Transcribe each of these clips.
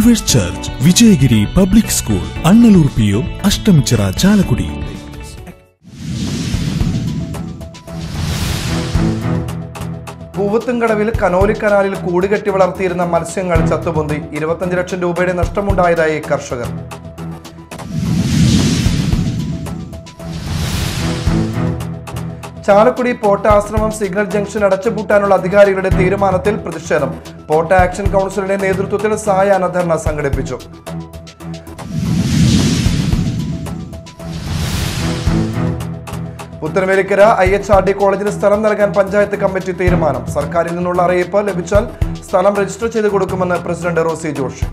believers church Vijayagiri public school Annalloor P O Ashtamichira Chalakudy പൂവത്തുംകടവിൽ Conolly കനാലിൽ കൂടുകെട്ടി വളർത്തിയിരുന്ന മത്സ്യങ്ങൾ ചത്തുപൊന്തി ഇരുപത്തഞ്ച് ലക്ഷം രൂപയുടെ നഷ്ടമുണ്ടായതായി കർഷകർ ചാലക്കുടി പോട്ട ആശ്രമം സിഗ്നൽ ജംഗ്ഷൻ അടച്ചുപൂട്ടാനുള്ള അധികാരികളുടെ തീരുമാനത്തിൽ പ്രതിഷേധം പോട്ട ആക്ഷൻ കൗൺസിലിന്റെ നേതൃത്വത്തിൽ സായാഹ്ന ധർണ സംഘടിപ്പിച്ചു Puthenvelikkara I H R D കോളേജിന് സ്ഥലം നൽകാൻ പഞ്ചായത്ത് കമ്മിറ്റി തീരുമാനം സർക്കാരിൽ നിന്നുള്ള അറിയിപ്പ് ലഭിച്ചാൽ സ്ഥലം രജിസ്റ്റർ ചെയ്ത് കൊടുക്കുമെന്ന് പ്രസിഡന്റ് റോസി ജോഷി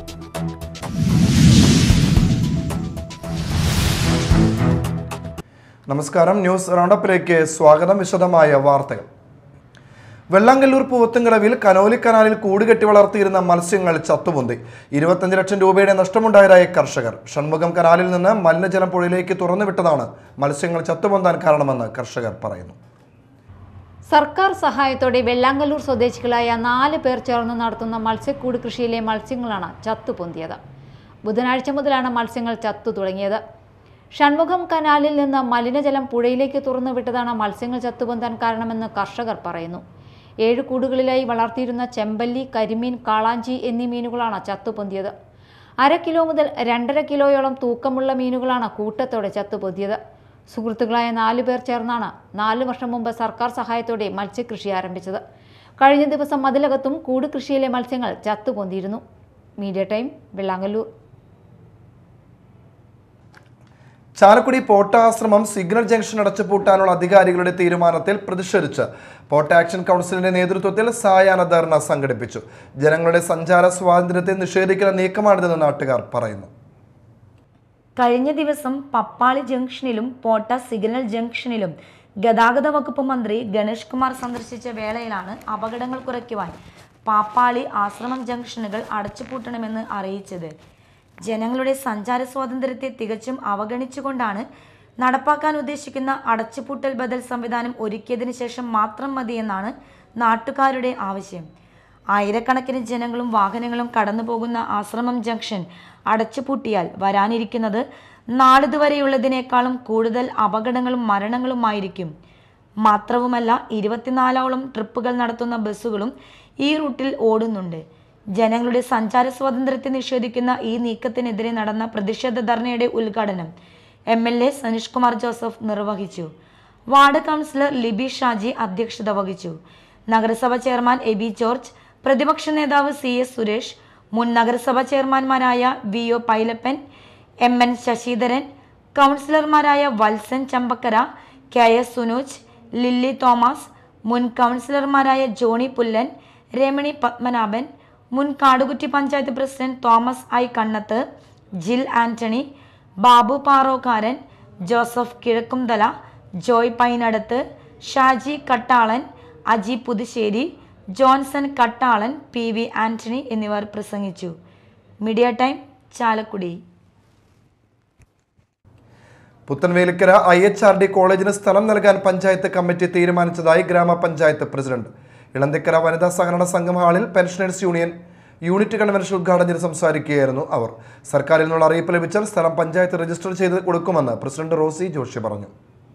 നമസ്കാരം ന്യൂസ് റൗണ്ടപ്പിലേക്ക് സ്വാഗതം വിശദമായ വാർത്തകൾ വെള്ളാങ്കല്ലൂർ പൂവത്തുംകടവിൽ കനോലി കനാലിൽ കൂടുകെട്ടി വളർത്തിയിരുന്ന മത്സ്യങ്ങൾ ചത്തുപൊന്തി ഇരുപത്തഞ്ച് ലക്ഷം രൂപയുടെ നഷ്ടമുണ്ടായതായി കർഷകർ ഷൺമുഖം കനാലിൽ നിന്ന് മലിനജലം പുഴയിലേക്ക് തുറന്നുവിട്ടതാണ് മത്സ്യങ്ങൾ ചത്തുപൊന്താൻ കാരണമെന്ന് കർഷകർ പറയുന്നു സർക്കാർ സഹായത്തോടെ വെള്ളാങ്കല്ലൂർ സ്വദേശികളായ നാല് പേർ ചേർന്ന് നടത്തുന്ന മത്സ്യക്കൂട് കൃഷിയിലെ മത്സ്യങ്ങളാണ് ചത്തുപൊന്തിയത് ബുധനാഴ്ച മുതലാണ് മത്സ്യങ്ങൾ ചത്തു തുടങ്ങിയത് ഷൺമുഖം കനാലിൽ നിന്ന് മലിനജലം പുഴയിലേക്ക് തുറന്നുവിട്ടതാണ് മത്സ്യങ്ങൾ ചത്തുപൊന്താൻ കാരണമെന്ന് കർഷകർ പറയുന്നു ഏഴ് കൂടുകളിലായി വളർത്തിയിരുന്ന ചെമ്പല്ലി കരിമീൻ കാളാഞ്ചി എന്നീ മീനുകളാണ് ചത്തുപൊന്തിയത് അര കിലോ മുതൽ രണ്ടര കിലോയോളം തൂക്കമുള്ള മീനുകളാണ് കൂട്ടത്തോടെ ചത്തുപൊന്തിയത് സുഹൃത്തുക്കളായ നാലു പേർ ചേർന്നാണ് നാല് വർഷം മുമ്പ് സർക്കാർ സഹായത്തോടെ മത്സ്യകൃഷി ആരംഭിച്ചത് കഴിഞ്ഞ ദിവസം മതിലകത്തും കൂട് കൃഷിയിലെ മത്സ്യങ്ങൾ ചത്തുപൊന്തിയിരുന്നു മീഡിയ ടൈം വെള്ളാങ്കല്ലൂർ ചാലക്കുടി പോട്ട ആശ്രമം സിഗ്നൽ ജംഗ്ഷൻ അടച്ചുപൂട്ടാനുള്ള അധികാരികളുടെ തീരുമാനത്തിൽ പ്രതിഷേധിച്ച് പോട്ട ആക്ഷൻ കൗൺസിലിന്റെ നേതൃത്വത്തിൽ സായാഹ്ന ധർണ സംഘടിപ്പിച്ചു ജനങ്ങളുടെ സഞ്ചാര സ്വാതന്ത്ര്യത്തെ നിഷേധിക്കുന്ന നീക്കമാണിതെന്ന് നാട്ടുകാർ പറയുന്നു കഴിഞ്ഞ ദിവസം പപ്പാളി ജംഗ്ഷനിലും പോട്ട സിഗ്നൽ ജംഗ്ഷനിലും ഗതാഗത വകുപ്പ് മന്ത്രി ഗണേഷ് കുമാർ സന്ദർശിച്ച വേളയിലാണ് അപകടങ്ങൾ കുറയ്ക്കുവാൻ പാപ്പാളി ആശ്രമം ജംഗ്ഷനുകൾ അടച്ചുപൂട്ടണമെന്ന് അറിയിച്ചത് ജനങ്ങളുടെ സഞ്ചാര സ്വാതന്ത്ര്യത്തെ തികച്ചും അവഗണിച്ചുകൊണ്ടാണ് നടപ്പാക്കാൻ ഉദ്ദേശിക്കുന്ന അടച്ചുപൂട്ടൽ ബദൽ സംവിധാനം ഒരുക്കിയതിനു ശേഷം മാത്രം മതിയെന്നാണ് നാട്ടുകാരുടെ ആവശ്യം ആയിരക്കണക്കിന് ജനങ്ങളും വാഹനങ്ങളും കടന്നു പോകുന്ന ആശ്രമം ജംഗ്ഷൻ അടച്ചുപൂട്ടിയാൽ വരാനിരിക്കുന്നത് നാളിതുവരെയുള്ളതിനേക്കാളും കൂടുതൽ അപകടങ്ങളും മരണങ്ങളുമായിരിക്കും മാത്രവുമല്ല ഇരുപത്തിനാലോളം ട്രിപ്പുകൾ നടത്തുന്ന ബസ്സുകളും ഈ റൂട്ടിൽ ഓടുന്നുണ്ട് ജനങ്ങളുടെ സഞ്ചാര സ്വാതന്ത്ര്യത്തെ നിഷേധിക്കുന്ന ഈ നീക്കത്തിനെതിരെ നടന്ന പ്രതിഷേധ ധർണയുടെ ഉദ്ഘാടനം M L A Saneesh Kumar Joseph നിർവഹിച്ചു വാർഡ് കൗൺസിലർ ലിബി ഷാജി അധ്യക്ഷത വഹിച്ചു നഗരസഭ ചെയർമാൻ എബി ജോർജ് പ്രതിപക്ഷ നേതാവ് സി എസ് സുരേഷ് മുൻ നഗരസഭ ചെയർമാൻമാരായ V O Pailappan M N Sasidharan കൗൺസിലർമാരായ വത്സൻ ചമ്പക്കര കെ എസ് സുനോജ് ലില്ലി തോമസ് മുൻ കൗൺസിലർമാരായ ജോണി പുല്ലൻ രമണി പത്മനാഭൻ മുൻ Kadukutty panchayat president Thomas I Kannath Jil Antony Babu Parokkaran Joseph Kizhakkumthala Joy Painadath Shaji Kattalan Aji Puthussery Johnson Kattalan P V Antony എന്നിവർ പ്രസംഗിച്ചു media time Chalakudy Puthenvelikkara I H R D കോളേജിന് സ്ഥലം നൽകാൻ പഞ്ചായത്ത് കമ്മിറ്റി തീരുമാനിച്ചതായി ഗ്രാമപഞ്ചായത്ത് പ്രസിഡന്റ് ഇളന്തിക്കര വനിതാ സഹകരണ സംഘം ഹാളിൽ പെൻഷനേഴ്സ് യൂണിയൻ യൂണിറ്റ് കൺവെൻഷൻ ഉദ്ഘാടനം ചെയ്ത് സംസാരിക്കുകയായിരുന്നു അവർ സർക്കാരിൽ നിന്നുള്ള അറിയിപ്പ് ലഭിച്ചാൽ സ്ഥലം പഞ്ചായത്ത് രജിസ്റ്റർ ചെയ്ത് കൊടുക്കുമെന്ന് പ്രസിഡന്റ് റോസി ജോഷി പറഞ്ഞു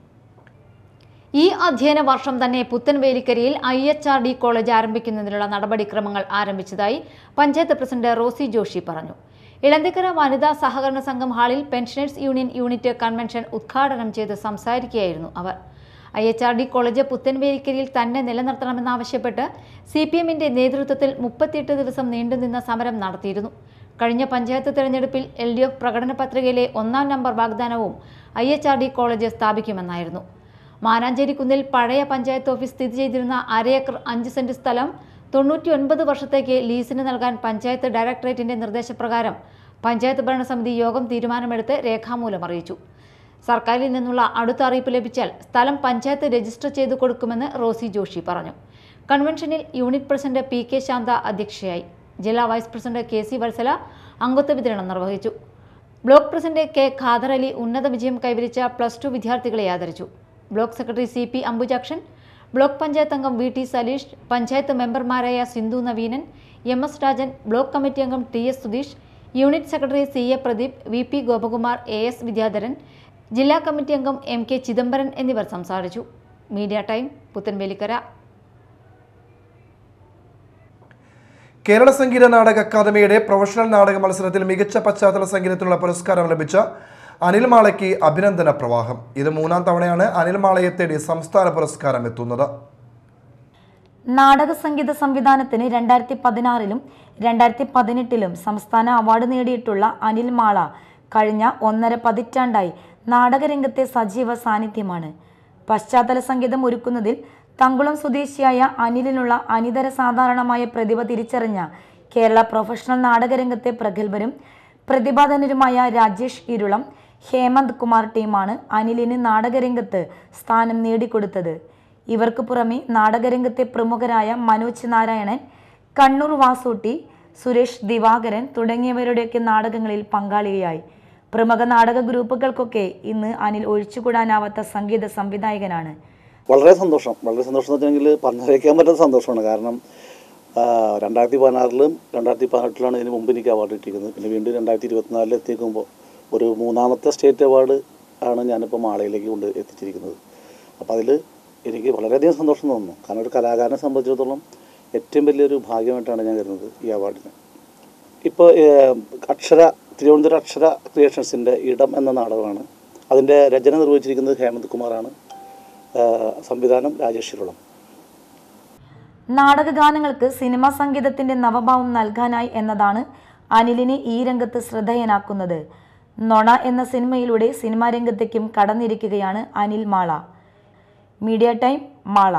ഈ അധ്യയന വർഷം തന്നെ പുത്തൻവേലിക്കരയിൽ I H R D college ആരംഭിക്കുന്നതിനുള്ള നടപടിക്രമങ്ങൾ ആരംഭിച്ചതായി പഞ്ചായത്ത് പ്രസിഡന്റ് റോസി ജോഷി പറഞ്ഞു ഇളന്തിക്കര വനിതാ സഹകരണ സംഘം ഹാളിൽ പെൻഷനേഴ്സ് യൂണിയൻ യൂണിറ്റ് കൺവെൻഷൻ ഉദ്ഘാടനം ചെയ്ത് സംസാരിക്കുകയായിരുന്നു അവർ I H R D college പുത്തൻവേലിക്കരിയിൽ തന്നെ നിലനിർത്തണമെന്നാവശ്യപ്പെട്ട് സി പി എമ്മിന്റെ നേതൃത്വത്തിൽ മുപ്പത്തിയെട്ട് ദിവസം നീണ്ടുനിന്ന സമരം നടത്തിയിരുന്നു കഴിഞ്ഞ പഞ്ചായത്ത് തെരഞ്ഞെടുപ്പിൽ എൽ ഡി എഫ് പ്രകടന പത്രികയിലെ ഒന്നാം നമ്പർ വാഗ്ദാനവും I H R D college സ്ഥാപിക്കുമെന്നായിരുന്നു മാനാഞ്ചേരി കുന്നിൽ പഴയ പഞ്ചായത്ത് ഓഫീസ് സ്ഥിതി ചെയ്തിരുന്ന അരയേക്കർ അഞ്ച് സെന്റ് സ്ഥലം തൊണ്ണൂറ്റി ഒൻപത് വർഷത്തേക്ക് ലീസിന് നൽകാൻ പഞ്ചായത്ത് ഡയറക്ടറേറ്റിന്റെ നിർദ്ദേശപ്രകാരം പഞ്ചായത്ത് ഭരണസമിതി യോഗം തീരുമാനമെടുത്ത് രേഖാമൂലം അറിയിച്ചു സർക്കാരിൽ നിന്നുള്ള അടുത്ത അറിയിപ്പ് ലഭിച്ചാൽ സ്ഥലം പഞ്ചായത്ത് രജിസ്റ്റർ ചെയ്തു കൊടുക്കുമെന്ന് റോസി ജോഷി പറഞ്ഞു കൺവെൻഷനിൽ unit president P K Shantha അധ്യക്ഷയായി ജില്ലാ vice president K C Valsala അംഗത്വ വിതരണം നിർവഹിച്ചു block president K Khader Ali ഉന്നത വിജയം കൈവരിച്ച പ്ലസ് ടു വിദ്യാർത്ഥികളെ ആദരിച്ചു block secretary C P Ambujakshan block panchayat അംഗം വി ടി സലീഷ് പഞ്ചായത്ത് മെമ്പർമാരായ Sindhu Naveenan M S Rajan block committee അംഗം T S Sudheesh unit secretary C A Pradeep V P Gopakumar A S Vidyadharan ജില്ലാ കമ്മിറ്റി അംഗം എം കെ ചിദംബരൻ എന്നിവർ സംസാരിച്ചു മീഡിയ ടൈം പുത്തൻവേലിക്കര കേരള സംഗീത നാടക അക്കാദമിയുടെ പ്രൊഫഷണൽ നാടക മത്സരത്തിൽ മികച്ച പശ്ചാത്തല സംഗീതത്തിനുള്ള പുരസ്കാരം ലഭിച്ച അനിൽ മാളയ്ക്ക് അഭിനന്ദന പ്രവാഹം ഇത് മൂന്നാം തവണയാണ് അനിൽ മാളയെ തേടി സംസ്ഥാന പുരസ്കാരം എത്തുന്നത് നാടക സംഗീത സംവിധാനത്തിന് രണ്ടായിരത്തി പതിനാറിലും രണ്ടായിരത്തി പതിനെട്ടിലും സംസ്ഥാന അവാർഡ് നേടിയിട്ടുള്ള അനിൽ മാള കഴിഞ്ഞ ഒന്നര പതിറ്റാണ്ടായി നാടകരംഗത്തെ സജീവ സാന്നിധ്യമാണ് പശ്ചാത്തല സംഗീതം ഒരുക്കുന്നതിൽ തങ്കുളം സ്വദേശിയായ അനിലിനുള്ള അനിതര സാധാരണമായ പ്രതിഭ തിരിച്ചറിഞ്ഞ കേരള പ്രൊഫഷണൽ നാടകരംഗത്തെ പ്രഗത്ഭരും പ്രതിഭാധനരുമായ രാജേഷ് ഇരുളം ഹേമന്ത് കുമാർ ടീമാണ് അനിലിന് നാടകരംഗത്ത് സ്ഥാനം നേടിക്കൊടുത്തത് ഇവർക്ക് പുറമെ നാടകരംഗത്തെ പ്രമുഖരായ മനോജ് നാരായണൻ കണ്ണൂർ വാസൂട്ടി സുരേഷ് ദിവാകരൻ തുടങ്ങിയവരുടെയൊക്കെ നാടകങ്ങളിൽ പങ്കാളിയായി പ്രമുഖ നാടക ഗ്രൂപ്പുകൾക്കൊക്കെ ഇന്ന് അനിൽ ഒഴിച്ചുകൂടാനാവാത്ത സംഗീത സംവിധായകനാണ് വളരെ സന്തോഷം വളരെ സന്തോഷം എന്ന് വെച്ചിട്ടുണ്ടെങ്കിൽ പറഞ്ഞറിയിക്കാൻ പറ്റാത്ത സന്തോഷമാണ് കാരണം ആ, രണ്ടായിരത്തി പതിനാറിലും രണ്ടായിരത്തി പതിനെട്ടിലാണ് ഇതിന് മുമ്പ് എനിക്ക് അവാർഡ് കിട്ടിയിരിക്കുന്നത് പിന്നെ വീണ്ടും രണ്ടായിരത്തി ഇരുപത്തിനാലിൽ എത്തിക്കുമ്പോൾ ഒരു മൂന്നാമത്തെ സ്റ്റേറ്റ് അവാർഡ് ആണ് ഞാനിപ്പോൾ മാളയിലേക്ക് കൊണ്ട് എത്തിച്ചിരിക്കുന്നത് അപ്പോൾ അതിൽ എനിക്ക് വളരെയധികം സന്തോഷം തോന്നുന്നു കാരണം ഒരു കലാകാരനെ സംബന്ധിച്ചിടത്തോളം ഏറ്റവും വലിയൊരു ഭാഗ്യമായിട്ടാണ് ഞാൻ കരുതുന്നത് ഈ അവാർഡിന് ഇപ്പോൾ അക്ഷര തിരുവനന്തപുരം അക്ഷര ക്രിയേഷൻസിൻ്റെ ഇടം എന്ന നാടകമാണ് അതിൻ്റെ രചന നിർവഹിച്ചിരിക്കുന്നത് ഹേമന്ത് കുമാറാണ് ആ, സംവിധാനം രാജേഷ് ഇരുളം നാടകഗാനങ്ങൾക്ക് സിനിമാ സംഗീതത്തിന്റെ നവഭാവം നൽകാനായി എന്നതാണ് അനിലിനെ ഈ രംഗത്ത് ശ്രദ്ധേയനാക്കുന്നത് നൊണ എന്ന സിനിമയിലൂടെ സിനിമാ രംഗത്തേക്കും കടന്നിരിക്കുകയാണ് അനിൽ മാള മീഡിയ ടൈം മാള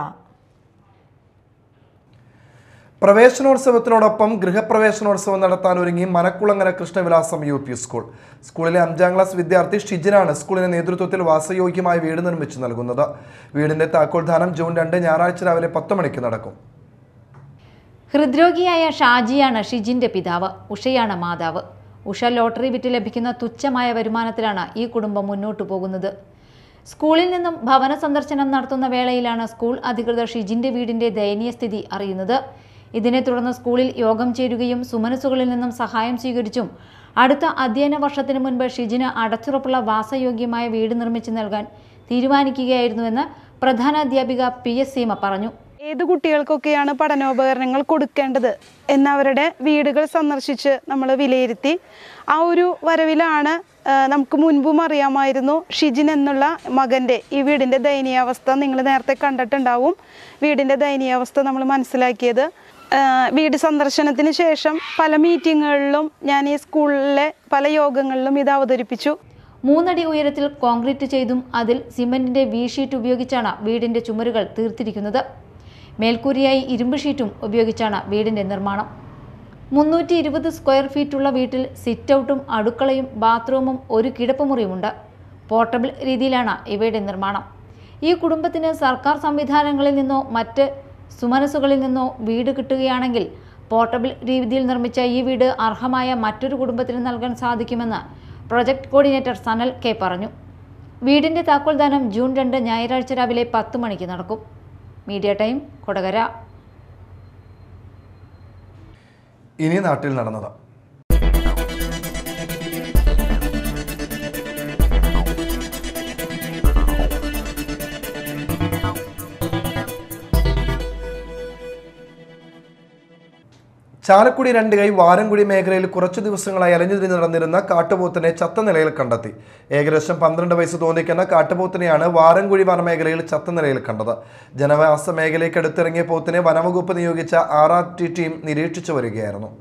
പ്രവേശനോത്സവത്തിനോടൊപ്പം ഗൃഹപ്രവേശനോത്സവം നടത്താൻ ഒരുങ്ങി Manakkulangara Krishnavilasam U P school സ്കൂളിലെ അഞ്ചാം ക്ലാസ് വിദ്യാർത്ഥി ഷിജിനാണ് സ്കൂളിന്റെ നേതൃത്വത്തിൽ വാസയോഗ്യമായ വീട് നിർമ്മിച്ചു നൽകുന്നത് വീടിന്റെ താക്കോൽദാനം ജൂൺ രണ്ട് ഞായറാഴ്ച രാവിലെ പത്ത് മണിക്ക് നടക്കും ഹൃദ്രോഗിയായ ഷാജിയാണ് ഷിജിന്റെ പിതാവ് ഉഷയാണ് മാതാവ് ഉഷ ലോട്ടറി വിറ്റ് ലഭിക്കുന്ന തുച്ഛമായ വരുമാനത്തിലാണ് ഈ കുടുംബം മുന്നോട്ടു പോകുന്നത് സ്കൂളിൽ നിന്നും ഭവന സന്ദർശനം നടത്തുന്ന വേളയിലാണ് സ്കൂൾ അധികൃതർ ഷിജിന്റെ വീടിന്റെ ദയനീയ സ്ഥിതി അറിയുന്നത് ഇതിനെ തുടർന്ന് സ്കൂളിൽ യോഗം ചേരുകയും സുമനസുകളിൽ നിന്നും സഹായം സ്വീകരിച്ചും അടുത്ത അധ്യയന വർഷത്തിന് മുൻപ് ഷിജിന് അടച്ചുറപ്പുള്ള വാസയോഗ്യമായ വീട് നിർമ്മിച്ചു നൽകാൻ തീരുമാനിക്കുകയായിരുന്നുവെന്ന് പ്രധാന അധ്യാപിക പി എസ് സീമ പറഞ്ഞു ഏത് കുട്ടികൾക്കൊക്കെയാണ് പഠനോപകരണങ്ങൾ കൊടുക്കേണ്ടത് എന്നവരുടെ വീടുകൾ സന്ദർശിച്ച് നമ്മൾ വിലയിരുത്തി ആ ഒരു വരവിലാണ് ആ, നമുക്ക് മുൻപും അറിയാമായിരുന്നു ഷിജിൻ എന്നുള്ള മകൻ്റെ ഈ വീടിൻ്റെ ദയനീയാവസ്ഥ നിങ്ങൾ നേരത്തെ കണ്ടിട്ടുണ്ടാവും വീടിൻ്റെ ദയനീയാവസ്ഥ നമ്മൾ മനസ്സിലാക്കിയത് ആ, വീട് സന്ദർശനത്തിന് ശേഷം പല മീറ്റിങ്ങുകളിലും ഞാൻ ഈ സ്കൂളിലെ പല യോഗങ്ങളിലും ഇത് അവതരിപ്പിച്ചു മൂന്നടി ഉയരത്തിൽ കോൺക്രീറ്റ് ചെയ്തും അതിൽ സിമന്റിന്റെ വി ഷീറ്റ് ഉപയോഗിച്ചാണ് വീടിന്റെ ചുമരുകൾ തീർത്തിരിക്കുന്നത് മേൽക്കൂരയായി ഇരുമ്പ് ഷീറ്റും ഉപയോഗിച്ചാണ് വീടിന്റെ നിർമ്മാണം മുന്നൂറ്റി ഇരുപത് സ്ക്വയർ ഫീറ്റുള്ള വീട്ടിൽ സിറ്റ് ഔട്ടും അടുക്കളയും ബാത്റൂമും ഒരു കിടപ്പുമുറിയുമുണ്ട് പോർട്ടബിൾ രീതിയിലാണ് ഇവയുടെ നിർമ്മാണം ഈ കുടുംബത്തിന് സർക്കാർ സംവിധാനങ്ങളിൽ നിന്നോ മറ്റ് സുമനസുകളിൽ നിന്നോ വീട് കിട്ടുകയാണെങ്കിൽ പോർട്ടബിൾ രീതിയിൽ നിർമ്മിച്ച ഈ വീട് അർഹമായ മറ്റൊരു കുടുംബത്തിന് നൽകാൻ സാധിക്കുമെന്ന് പ്രൊജക്ട് കോർഡിനേറ്റർ സനൽ കെ പറഞ്ഞു വീടിന്റെ താക്കോൽദാനം ജൂൺ രണ്ട് ഞായറാഴ്ച രാവിലെ പത്ത് മണിക്ക് നടക്കും മീഡിയ ടൈം കൊടകര ഇനി നാട്ടിൽ നടന്നത് ചാലക്കുടി രണ്ട് കൈ വാരംകുടി മേഖലയിൽ കുറച്ചു ദിവസങ്ങളായി അലഞ്ഞുതിരിഞ്ഞ് നടന്നിരുന്ന കാട്ടുപോത്തിനെ ചത്ത നിലയിൽ കണ്ടെത്തി ഏകദേശം പന്ത്രണ്ട് വയസ്സ് തോന്നിക്കുന്ന കാട്ടുപോത്തിനെയാണ് വാരംകുഴി വനമേഖലയിൽ ചത്ത നിലയിൽ കണ്ടത് ജനവാസ മേഖലയ്ക്ക് അടുത്തിറങ്ങിയ പോത്തിനെ വനവകുപ്പ് നിയോഗിച്ച ആർ ആർ ടി ടീം നിരീക്ഷിച്ചു വരികയായിരുന്നു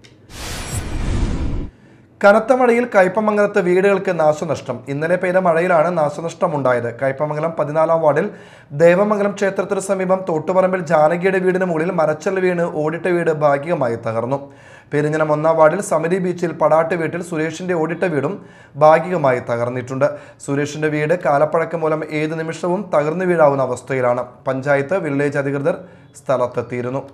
കനത്ത മഴയിൽ കയ്പമംഗലത്ത് വീടുകൾക്ക് നാശനഷ്ടം ഇന്നലെ പെയ്ത മഴയിലാണ് നാശനഷ്ടമുണ്ടായത് കയ്പമംഗലം പതിനാലാം വാർഡിൽ ദേവമംഗലം ക്ഷേത്രത്തിന് സമീപം തോട്ടുപറമ്പിൽ ജാനകിയുടെ വീടിന് മുകളിൽ മരച്ചൽ വീണ് ഓടിട്ട വീട് ഭാഗികമായി തകർന്നു പെരിഞ്ഞനം ഒന്നാം വാർഡിൽ സമിതി ബീച്ചിൽ പടാട്ട് വീട്ടിൽ സുരേഷിന്റെ ഓടിട്ട വീടും ഭാഗികമായി തകർന്നിട്ടുണ്ട് സുരേഷിന്റെ വീട് കാലപ്പഴക്കം മൂലം ഏത് നിമിഷവും തകർന്നു വീഴാവുന്ന അവസ്ഥയിലാണ് പഞ്ചായത്ത് വില്ലേജ് അധികൃതർ സ്ഥലത്തെത്തിയിരുന്നു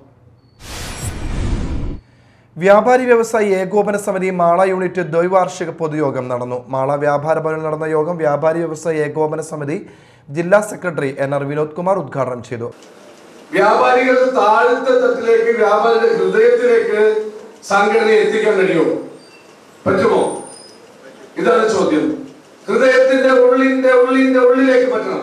വ്യാപാരി വ്യവസായി ഏകോപന സമിതി മാള യൂണിറ്റ് ദ്വൈവാർഷിക പൊതുയോഗം നടന്നു മാള വ്യാപാര ഭവനിൽ നടന്ന യോഗം വ്യാപാരി വ്യവസായി ഏകോപന സമിതി ജില്ലാ secretary N R Vinod Kumar ഉദ്ഘാടനം ചെയ്തു വ്യാപാരികൾ താഴത്തെ തട്ടിലേക്ക് വ്യാപാരിയുടെ ഹൃദയത്തിലേക്ക് സംഘടന എത്തിക്കാൻ കഴിയുമോ പറ്റുമോ ഇതാണ് ചോദ്യം ഹൃദയത്തിന്റെ ഉള്ളിന്റെ ഉള്ളിന്റെ ഉള്ളിലേക്ക് പറ്റണം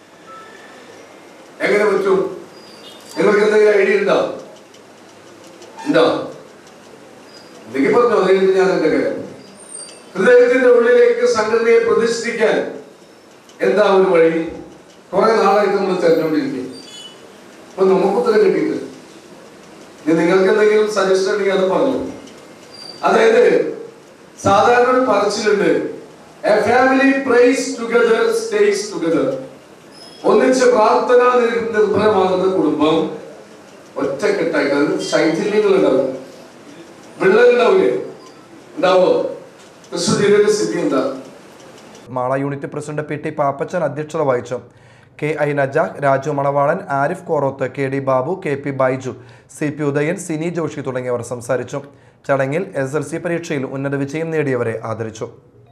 എങ്ങനെ പറ്റും നിങ്ങൾക്ക് എന്തെങ്കിലും ഐഡിയ ഉണ്ടോ ഉണ്ടോ എന്തെങ്കിലും പറഞ്ഞോ അത് കഴിഞ്ഞിട്ട് ഞാൻ എന്റെ കാര്യം ഹൃദയത്തിന്റെ ഉള്ളിലേക്ക് സംഘടനയെ പ്രതിഷ്ഠിക്കാൻ എന്താ ഒരു വഴി കുറെ നാളായിട്ട് നമ്മൾ തെരഞ്ഞുകൊണ്ടിരിക്കും അപ്പൊ നമുക്ക് ഉത്തരം കിട്ടിയിട്ട് ഇനി നിങ്ങൾക്ക് എന്തെങ്കിലും സജഷൻ ഉണ്ടെങ്കിൽ അത് പറഞ്ഞു അതായത് സാധാരണ ഒരു പറച്ചിലുണ്ട് a family prays together stays together ഒന്നിച്ച് പ്രാർത്ഥന നിർ- നിർഭരമാകുന്ന കുടുംബം ഒറ്റക്കെട്ടായിട്ട് അതിന് ശൈഥില്യങ്ങൾ ഉണ്ടാവും വിള്ളൽ ഉണ്ടാവില്ലേ ഉണ്ടാവോ ക്രിസ്തു ജീവിതത്തിന്റെ സ്ഥിതി എന്താ Mala unit president P T Pappachan അധ്യക്ഷത വഹിച്ചു K I Najakh Raju Manavalan Arif Koroth K D Babu K P Baiju C P Udayan Cini Joshy തുടങ്ങിയവർ സംസാരിച്ചു ചടങ്ങിൽ എസ് എൽ സി പരീക്ഷയിൽ ഉന്നത വിജയം നേടിയവരെ ആദരിച്ചു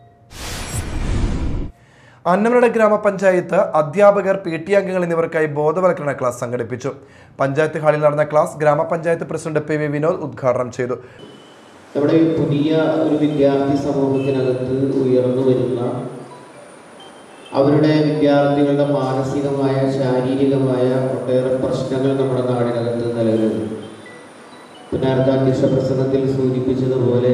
അന്നമനട ഗ്രാമപഞ്ചായത്ത് അധ്യാപകർ പി ടി അംഗങ്ങൾ എന്നിവർക്കായി ബോധവൽക്കരണ ക്ലാസ് സംഘടിപ്പിച്ചു പഞ്ചായത്ത് ഹാളിൽ നടന്ന ക്ലാസ് ഗ്രാമപഞ്ചായത്ത് പ്രസിഡന്റ് പി വി വിനോദ് ഉദ്ഘാടനം ചെയ്തു നമ്മുടെ ഈ പുതിയ ഒരു വിദ്യാർത്ഥി സമൂഹത്തിനകത്ത് ഉയർന്നു വരുന്ന അവരുടെ വിദ്യാർത്ഥികളുടെ മാനസികമായ ശാരീരികമായ ഒട്ടേറെ പ്രശ്നങ്ങൾ നമ്മുടെ നാടിനകത്ത് നിലവിലുണ്ട് ഇപ്പം നേരത്തെ അധ്യക്ഷ പ്രസംഗത്തിൽ സൂചിപ്പിച്ചതുപോലെ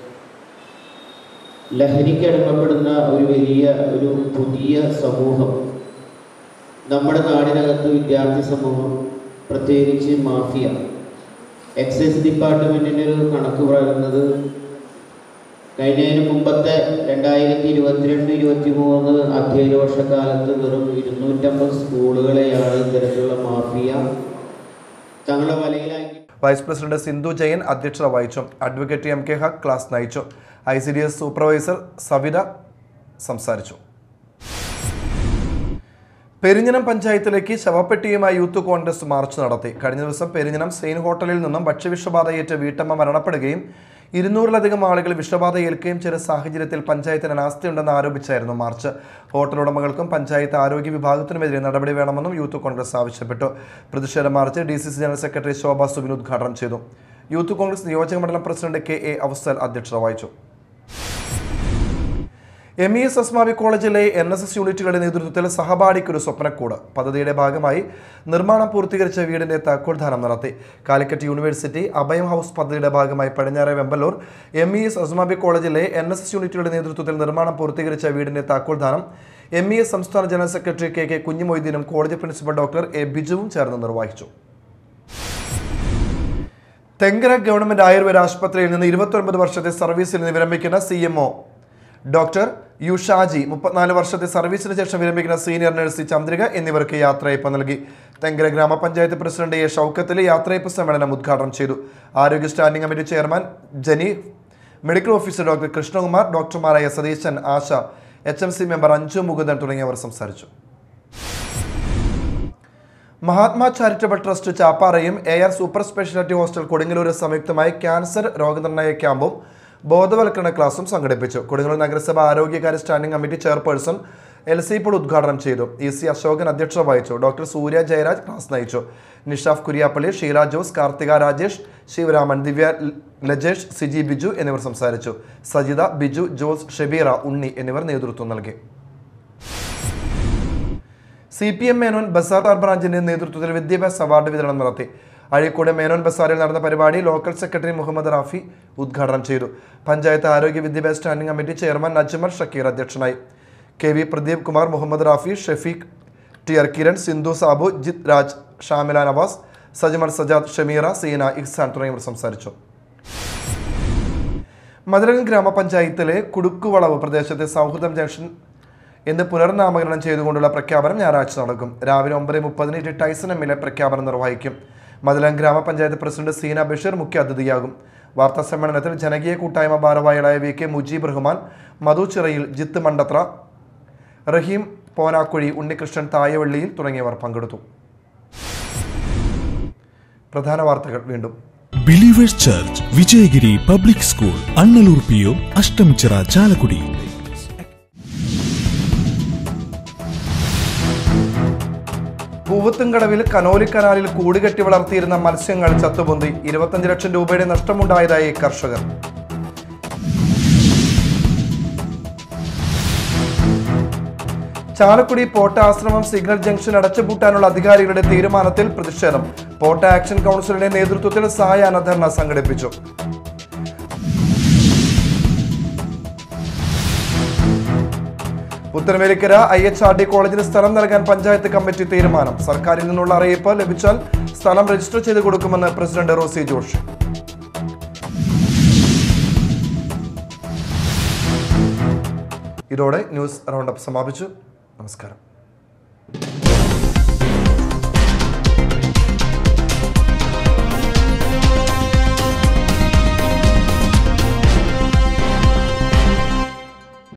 ലഹരിക്ക് അടിമപ്പെടുന്ന ഒരു വലിയ ഒരു പുതിയ സമൂഹം നമ്മുടെ നാടിനകത്ത് വിദ്യാർത്ഥി സമൂഹം പ്രത്യേകിച്ച് മാഫിയ എക്സൈസ് ഡിപ്പാർട്ട്മെൻറ്റിൻ്റെ ഒരു കണക്ക് പറയുന്നത് കഴിഞ്ഞതിന് മുമ്പത്തെ രണ്ടായിരത്തി ഇരുപത്തിരണ്ട് ഇരുപത്തി മൂന്ന് അധ്യയന വർഷക്കാലത്ത് വെറും ഇരുന്നൂറ്റമ്പത് സ്കൂളുകളെയാണ് ഇത്തരത്തിലുള്ള മാഫിയ തങ്ങളുടെ വലയിലാക്കി വൈസ് പ്രസിഡന്റ് സിന്ധു ജയൻ അധ്യക്ഷത വഹിച്ചു advocate M K Haq class നയിച്ചു I C D S supervisor Savitha സംസാരിച്ചു പെരിഞ്ഞനം പഞ്ചായത്തിലേക്ക് ശവപ്പെട്ടിയുമായി യൂത്ത് കോൺഗ്രസ് മാർച്ച് നടത്തി കഴിഞ്ഞ ദിവസം പെരിഞ്ഞനം സെയിൻ ഹോട്ടലിൽ നിന്നും ഭക്ഷ്യവിഷബാധയേറ്റ് വീട്ടമ്മ മരണപ്പെടുകയും ഇരുന്നൂറിലധികം ആളുകൾ വിഷബാധ ഏൽക്കുകയും ചെയ്ത സാഹചര്യത്തിൽ പഞ്ചായത്തിന് അനാസ്ഥയുണ്ടെന്ന് ആരോപിച്ചായിരുന്നു മാർച്ച് ഹോട്ടൽ ഉടമകൾക്കും പഞ്ചായത്ത് ആരോഗ്യ വിഭാഗത്തിനുമെതിരെ നടപടി വേണമെന്നും യൂത്ത് കോൺഗ്രസ് ആവശ്യപ്പെട്ടു പ്രതിഷേധ march D C C general secretary Shobha Subin ഉദ്ഘാടനം ചെയ്തു യൂത്ത് കോൺഗ്രസ് നിയോജക മണ്ഡലം പ്രസിഡന്റ് കെ എ അവസൽ അധ്യക്ഷത വഹിച്ചു എം ഇ എസ് അസ്മാവി കോളേജിലെ എൻ എസ് എസ് യൂണിറ്റുകളുടെ നേതൃത്വത്തിൽ സഹപാഠിക്കൊരു സ്വപ്നക്കൂട് പദ്ധതിയുടെ ഭാഗമായി നിർമ്മാണം പൂർത്തീകരിച്ച വീടിന്റെ താക്കോൽദാനം നടത്തി കാലിക്കറ്റ് യൂണിവേഴ്സിറ്റി അഭയം ഹൗസ് പദ്ധതിയുടെ ഭാഗമായി പടിഞ്ഞാറെ Vemballur M E S Asmabi കോളേജിലെ എൻ എസ് എസ് യൂണിറ്റുകളുടെ നേതൃത്വത്തിൽ നിർമ്മാണം പൂർത്തീകരിച്ച വീടിന്റെ താക്കോൽദാനം എം ഇ എസ് സംസ്ഥാന ജനറൽ സെക്രട്ടറി കെ കെ കുഞ്ഞുമൊയ്തീനും കോളേജ് പ്രിൻസിപ്പൽ ഡോക്ടർ എ ബിജുവും ചേർന്ന് നിർവഹിച്ചു തെങ്കര ഗവൺമെന്റ് ആയുർവേദ ആശുപത്രിയിൽ നിന്ന് ഇരുപത്തൊൻപത് വർഷത്തെ സർവീസിൽ നിന്ന് വിരമിക്കുന്ന C M O doctor U Shaji മുപ്പത്തിനാല് വർഷത്തെ സർവീസിന് ശേഷം വിരമിക്കുന്ന സീനിയർ നഴ്സ് ചന്ദ്രിക എന്നിവർക്ക് യാത്രയപ്പ് നൽകി തെങ്കര ഗ്രാമപഞ്ചായത്ത് പ്രസിഡന്റ് എ ഷൗക്കത്തിലെ യാത്രയപ്പ് സമ്മേളനം ഉദ്ഘാടനം ചെയ്തു ആരോഗ്യ standing committee chairman Jeni medical officer doctor Krishnakumar ഡോക്ടർമാരായ Satheesan Asha H M C member Anju Mukundan തുടങ്ങിയവർ സംസാരിച്ചു മഹാത്മാ ചാരിറ്റബിൾ ട്രസ്റ്റ് ചാപ്പാറയും A R super speciality hostel Kodungallur സംയുക്തമായി ക്യാൻസർ രോഗനിർണയ ക്യാമ്പും ബോധവൽക്കരണ ക്ലാസും സംഘടിപ്പിച്ചു കൊടുങ്ങല്ലൂർ നഗരസഭ ആരോഗ്യകാര്യ standing committee chairperson L C ഇപ്പോൾ ഉദ്ഘാടനം ചെയ്തു ഇ സി അശോകൻ അധ്യക്ഷത വഹിച്ചു ഡോക്ടർ സൂര്യ ജയരാജ് ക്ലാസ് നയിച്ചു നിഷാഫ് കുര്യാപ്പള്ളി ഷീല ജോസ് കാർത്തിക രാജേഷ് ശിവരാമൻ ദിവ്യ ലജേഷ് സിജി ബിജു എന്നിവർ സംസാരിച്ചു സജിത ബിജു ജോസ് ഷെബീറ ഉണ്ണി എന്നിവർ നേതൃത്വം നൽകി C P M Menon Bazar ബ്രാഞ്ചിന്റെ നേതൃത്വത്തിൽ വിദ്യാഭ്യാസ അവാർഡ് വിതരണം നടത്തി അഴീക്കോട് മേനോൻ ബസാറിൽ നടന്ന പരിപാടി ലോക്കൽ സെക്രട്ടറി മുഹമ്മദ് റാഫി ഉദ്ഘാടനം ചെയ്തു പഞ്ചായത്ത് ആരോഗ്യ വിദ്യാഭ്യാസ standing committee chairman Najmar Shakeer അധ്യക്ഷനായി K V Pradeep Kumar Muhammad Rafi Shafeeq T R Kiran Sindhu Sabu Jith Raj Shamila Navas Sajmar Sajad Shameera Seena Ihsan തുടങ്ങിയവർ സംസാരിച്ചു മധുരകം ഗ്രാമപഞ്ചായത്തിലെ കുടുക്കുവളവ് പ്രദേശത്തെ സൗഹൃദം ജംഗ്ഷൻ എന്ന് പുനർനാമകരണം ചെയ്തുകൊണ്ടുള്ള പ്രഖ്യാപനം ഞായറാഴ്ച നടക്കും രാവിലെ ഒമ്പത് മുപ്പതിന് T Tyson M L A പ്രഖ്യാപനം നിർവഹിക്കും മതിലം ഗ്രാമപഞ്ചായത്ത് പ്രസിഡന്റ് സീന ബഷീർ മുഖ്യ അതിഥിയാകും വാർത്താ സമ്മേളനത്തിൽ ജനകീയ കൂട്ടായ്മ ഭാരവാഹികളായ വി കെ മുജീബ് റഹ്മാൻ മധു ചിറയിൽ ജിത്ത് മണ്ടത്ര റഹീം പോനാക്കുഴി ഉണ്ണികൃഷ്ണൻ തായവള്ളിയിൽ തുടങ്ങിയവർ പങ്കെടുത്തു പ്രധാന വാർത്തകൾ വീണ്ടും believers church Vijayagiri public school Annalloor P O Ashtamichira Chalakudy പൂവത്തുംകടവിൽ കനോലി കനാലിൽ കൂടുകെട്ടി വളർത്തിയിരുന്ന മത്സ്യങ്ങൾ ചത്തുപൊന്തി ഇരുപത്തഞ്ച് ലക്ഷം രൂപയുടെ നഷ്ടമുണ്ടായതായി കർഷകർ ചാലക്കുടി പോട്ട ആശ്രമം സിഗ്നൽ ജംഗ്ഷൻ അടച്ചുപൂട്ടാനുള്ള അധികാരികളുടെ തീരുമാനത്തിൽ പ്രതിഷേധം പോട്ട ആക്ഷൻ കൗൺസിലിന്റെ നേതൃത്വത്തിൽ സായാഹ്ന ധർണ സംഘടിപ്പിച്ചു Puthenvelikkara I H R D കോളേജിന് സ്ഥലം നൽകാൻ പഞ്ചായത്ത് കമ്മിറ്റി തീരുമാനം സർക്കാരിൽ നിന്നുള്ള അറിയിപ്പ് ലഭിച്ചാൽ സ്ഥലം രജിസ്റ്റർ ചെയ്ത് കൊടുക്കുമെന്ന് പ്രസിഡന്റ് റോസി ജോഷി ഇതോടെ ന്യൂസ് റൗണ്ടപ്പ് സമാപിച്ചു നമസ്കാരം